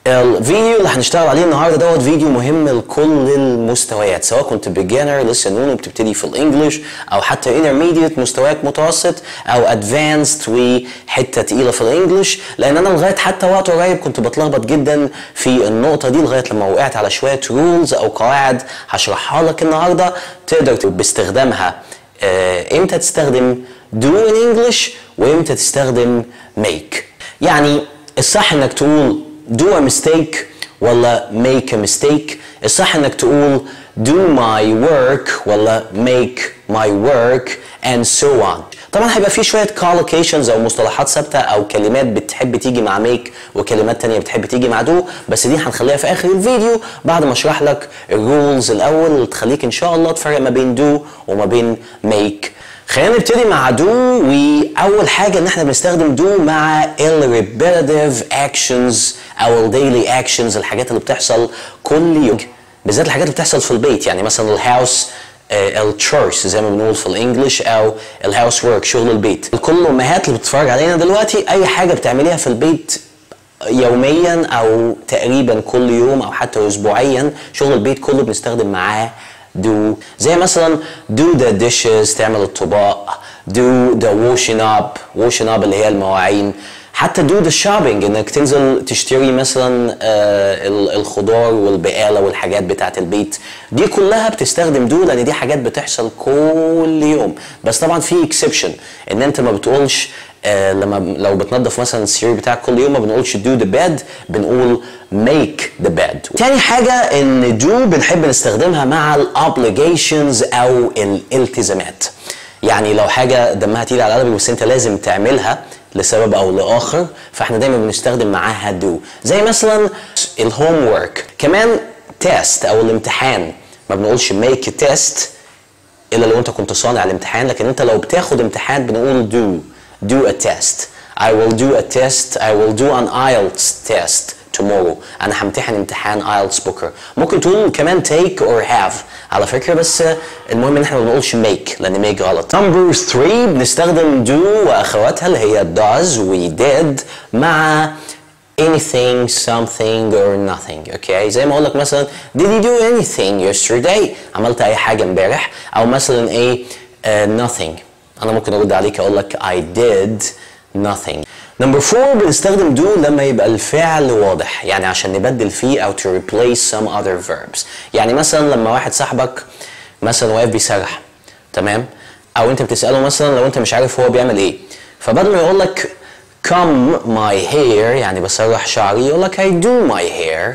الفيديو اللي هنشتغل عليه النهارده دوت فيديو مهم لكل المستويات سواء كنت بيجنر لسه نون بتبتدي في الانجليش او حتى انترميديت مستواك متوسط او ادفانسد وحته تقيله في الانجليش لان انا لغايه حتى وقت قريب كنت بتلخبط جدا في النقطه دي لغايه لما وقعت على شويه رولز او قواعد هشرحها لك النهارده تقدر باستخدامها آه، امتى تستخدم do in English وامتى تستخدم make يعني الصح انك تقول do a mistake ولا make a mistake الصح انك تقول do my work ولا make my work and so on طبعا هيبقى في شويه collocations او مصطلحات ثابته او كلمات بتحب تيجي مع make وكلمات تانية بتحب تيجي مع do بس دي هنخليها في اخر الفيديو بعد ما اشرح لك الرولز الاول اللي تخليك ان شاء الله تفرق ما بين do وما بين make خلينا نبتدي مع دو واول حاجه ان احنا بنستخدم دو مع ال repetitive actions او ال daily actions الحاجات اللي بتحصل كل يوم بالذات الحاجات اللي بتحصل في البيت يعني مثلا الهاوس التشورس زي ما بنقول في الانجليش او الهاوس ورك شغل البيت كل الامهات اللي بتتفرج علينا دلوقتي اي حاجه بتعمليها في البيت يوميا او تقريبا كل يوم او حتى اسبوعيا شغل البيت كله بنستخدم معاه do زي مثلا do the dishes تعمل الطباق do the washing up washing up اللي هي المواعين حتى do the shopping انك تنزل تشتري مثلا آه الخضار والبقاله والحاجات بتاعت البيت دي كلها بتستخدم do لان دي حاجات بتحصل كل يوم بس طبعا في اكسبشن ان انت ما بتقولش آه لما لو بتنظف مثلا السرير بتاعك كل يوم ما بنقولش do the bed بنقول make the bed تاني حاجة ان do بنحب نستخدمها مع ال obligations او الالتزامات يعني لو حاجة دمها تقيل على قلبك بس انت لازم تعملها لسبب او لاخر فاحنا دايما بنستخدم معاها do زي مثلا الهوم ورك كمان تيست او الامتحان ما بنقولش make a test الا لو انت كنت صانع الامتحان لكن انت لو بتاخد امتحان بنقول do do a test I will do a test I will do an IELTS test tomorrow انا همتحن امتحان IELTS بكره ممكن تقول كمان take or have على فكره بس المهم ان احنا ما بنقولش make لان make غلط number 3 بنستخدم do واخواتها اللي هي does و did مع anything something or nothing اوكي okay. زي ما اقول لك مثلا did you do anything yesterday عملت اي حاجه امبارح او مثلا ايه uh, nothing انا ممكن ارد عليك اقول لك I did nothing نمبر 4 بنستخدم do لما يبقى الفعل واضح يعني عشان نبدل فيه او to replace some other verbs يعني مثلا لما واحد صاحبك مثلا واقف بيسرح تمام او انت بتساله مثلا لو انت مش عارف هو بيعمل ايه فبدل ما يقول لك come my hair يعني بسرح شعري يقول لك I do my hair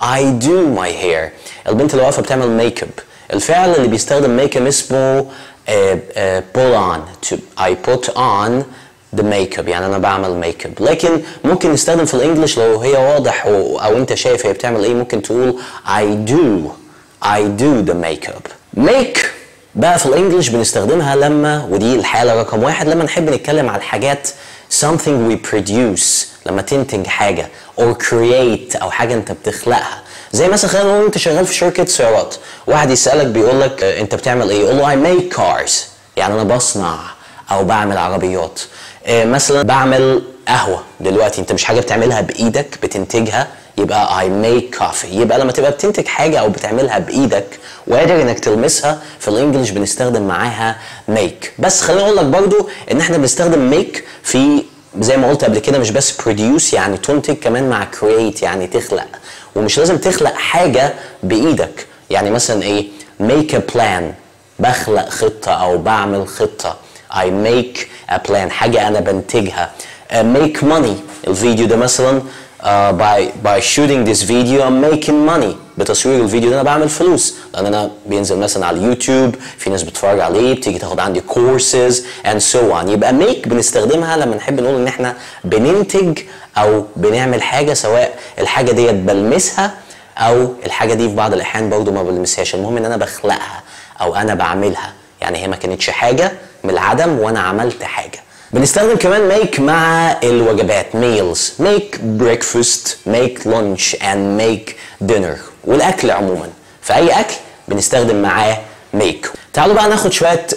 I do my hair البنت اللي واقفه بتعمل ميك اب الفعل اللي بيستخدم ميك اب اسمه uh, uh, pull on to I put on the makeup يعني انا بعمل ميك اب لكن ممكن نستخدم في الانجليش لو هي واضح او, أو انت شايف هي بتعمل ايه ممكن تقول I do I do the makeup make بقى في الانجليش بنستخدمها لما ودي الحالة رقم واحد لما نحب نتكلم على الحاجات something we produce لما تنتج حاجة or create او حاجة انت بتخلقها زي مثلا خلينا نقول انت شغال في شركة سيارات واحد يسألك بيقول لك انت بتعمل ايه يقول له I make cars يعني انا بصنع او بعمل عربيات إيه مثلا بعمل قهوه دلوقتي انت مش حاجه بتعملها بايدك بتنتجها يبقى I make coffee يبقى لما تبقى بتنتج حاجه او بتعملها بايدك وقادر انك تلمسها في الانجليش بنستخدم معاها make بس خليني اقول لك برضو ان احنا بنستخدم make في زي ما قلت قبل كده مش بس produce يعني تنتج كمان مع create يعني تخلق ومش لازم تخلق حاجه بايدك يعني مثلا ايه make a plan بخلق خطه او بعمل خطه I make a plan حاجة أنا بنتجها uh, make money الفيديو ده مثلا uh, by by shooting this video I'm making money بتصوير الفيديو ده أنا بعمل فلوس لأن أنا بينزل مثلا على اليوتيوب في ناس بتتفرج عليه بتيجي تاخد عندي courses and so on يبقى make بنستخدمها لما نحب نقول إن إحنا بننتج أو بنعمل حاجة سواء الحاجة ديت بلمسها أو الحاجة دي في بعض الأحيان برضه ما بلمسهاش المهم إن أنا بخلقها أو أنا بعملها يعني هي ما كانتش حاجة من العدم وانا عملت حاجه بنستخدم كمان make مع الوجبات meals make breakfast make lunch and make dinner والاكل عموما في اي اكل بنستخدم معاه make تعالوا بقى ناخد شويه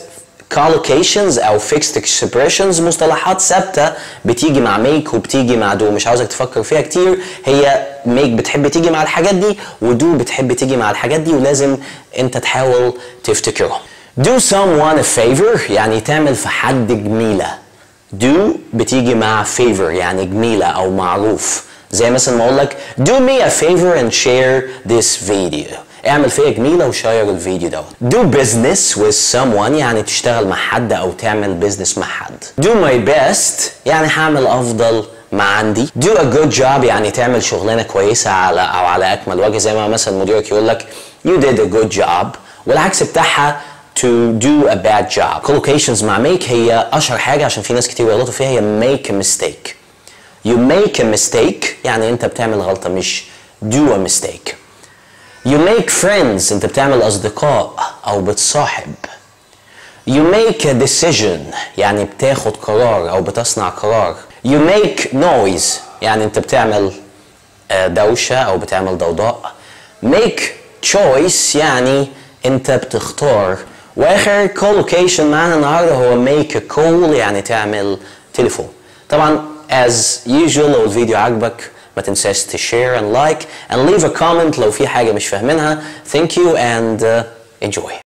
collocations او fixed expressions مصطلحات ثابته بتيجي مع make وبتيجي مع do مش عاوزك تفكر فيها كتير هي make بتحب تيجي مع الحاجات دي ودو بتحب تيجي مع الحاجات دي ولازم انت تحاول تفتكرهم do someone a favor يعني تعمل في حد جميله do بتيجي مع favor يعني جميله او معروف زي مثلا ما اقول لك do me a favor and share this video اعمل فيا جميلة وشير الفيديو دوت do business with someone يعني تشتغل مع حد او تعمل بيزنس مع حد do my best يعني هعمل افضل ما عندي do a good job يعني تعمل شغلانة كويسة على او على اكمل وجه زي ما مثلا مديرك يقول لك you did a good job والعكس بتاعها to do a bad job collocations مع make هي اشهر حاجة عشان في ناس كتير بيغلطوا فيها هي make a mistake you make a mistake يعني انت بتعمل غلطة مش do a mistake You make friends انت بتعمل اصدقاء او بتصاحب You make a decision يعني بتاخد قرار او بتصنع قرار You make noise يعني انت بتعمل دوشة او بتعمل ضوضاء Make choice يعني انت بتختار واخر collocation معانا النهارده هو make a call يعني تعمل تليفون طبعا as usual لو الفيديو عجبك ما تنساش تشير and like and leave a comment لو في حاجة مش فاهمينها thank you and uh, enjoy